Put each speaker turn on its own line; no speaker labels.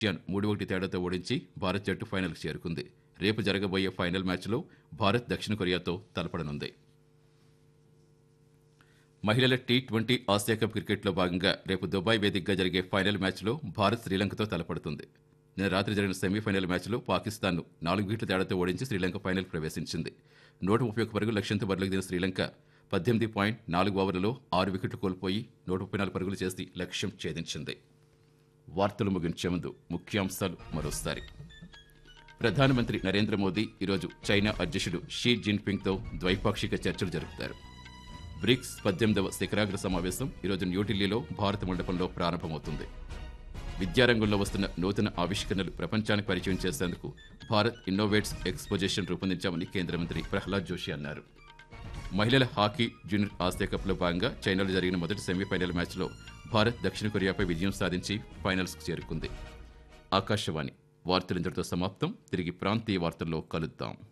రష్యాను మూడు ఒకటి తేడాతో ఓడించి భారత్ జట్టు ఫైనల్కి చేరుకుంది రేపు జరగబోయే ఫైనల్ మ్యాచ్లో భారత్ దక్షిణ కొరియాతో తలపడనుంది మహిళల టీ ట్వంటీ ఆసియా కప్ క్రికెట్లో భాగంగా రేపు దుబాయ్ వేదికగా జరిగే ఫైనల్ మ్యాచ్లో భారత్ శ్రీలంకతో తలపడుతుంది నిన్న రాత్రి జరిగిన సెమీఫైనల్ మ్యాచ్లో పాకిస్తాన్ను నాలుగు వికెట్ల తేడాతో ఓడించి శ్రీలంక ఫైనల్ ప్రవేశించింది నూట ముప్పై ఒక్క పరుగుల లక్ష్యంతో బరిలోకి దిగిన శ్రీలంక పద్దెనిమిది పాయింట్ నాలుగు ఓవర్లలో ఆరు వికెట్లు కోల్పోయి నూట ముప్పై నాలుగు పరుగులు చేసి లక్ష్యం ఛేదించింది వార్తలు ముగించే ముందు ముఖ్యాంశాలు మరోసారి ప్రధానమంత్రి నరేంద్ర మోదీ ఈరోజు చైనా అధ్యక్షుడు షీ జిన్పింగ్తో ద్వైపాక్షిక చర్చలు జరుపుతారు బ్రిక్స్ పద్దెనిమిదవ శిఖరాగ్ర సమావేశం ఈరోజు న్యూఢిల్లీలో భారత మండపంలో ప్రారంభమవుతుంది విద్యారంగంలో వస్తున్న నూతన ఆవిష్కరణలు ప్రపంచానికి పరిచయం చేసేందుకు భారత్ ఇన్నోవేట్స్ ఎక్స్పోజిషన్ రూపొందించామని కేంద్ర మంత్రి ప్రహ్లాద్ జోషి అన్నారు మహిళల హాకీ జూనియర్ ఆసియా కప్లో భాగంగా చైనాలో జరిగిన మొదటి సెమీఫైనల్ మ్యాచ్లో భారత్ దక్షిణ కొరియాపై విజయం సాధించి ఫైనల్స్కు చేరుకుంది ఆకాశవాణి వార్తలు ఇంతటితో సమాప్తం తిరిగి ప్రాంతీయ వార్తల్లో కలుద్దాం